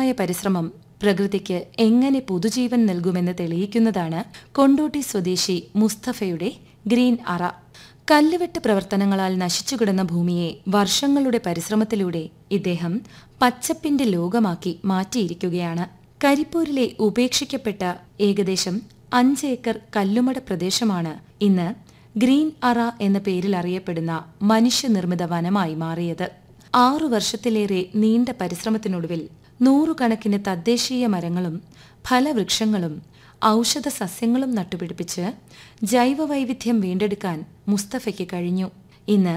നിരന്തരമായ പരിശ്രമം പ്രകൃതിക്ക് എങ്ങനെ പുതുജീവൻ നൽകുമെന്ന് തെളിയിക്കുന്നതാണ് കൊണ്ടോട്ടി സ്വദേശി മുസ്തഫയുടെ ഗ്രീൻ അറ കല്ലുവെട്ട് പ്രവർത്തനങ്ങളാൽ നശിച്ചുകിടന്ന ഭൂമിയെ വർഷങ്ങളുടെ പരിശ്രമത്തിലൂടെ ഇദ്ദേഹം പച്ചപ്പിന്റെ ലോകമാക്കി മാറ്റിയിരിക്കുകയാണ് കരിപ്പൂരിലെ ഉപേക്ഷിക്കപ്പെട്ട ഏകദേശം അഞ്ച് ഏക്കർ കല്ലുമട പ്രദേശമാണ് ഇന്ന് ഗ്രീൻ അറ എന്ന പേരിൽ അറിയപ്പെടുന്ന മനുഷ്യനിർമ്മിത വനമായി മാറിയത് ആറു വർഷത്തിലേറെ നീണ്ട പരിശ്രമത്തിനൊടുവിൽ നൂറുകണക്കിന് തദ്ദേശീയ മരങ്ങളും ഫലവൃക്ഷങ്ങളും ഔഷധ സസ്യങ്ങളും നട്ടുപിടിപ്പിച്ച് ജൈവവൈവിധ്യം വീണ്ടെടുക്കാൻ മുസ്തഫയ്ക്ക് കഴിഞ്ഞു ഇന്ന്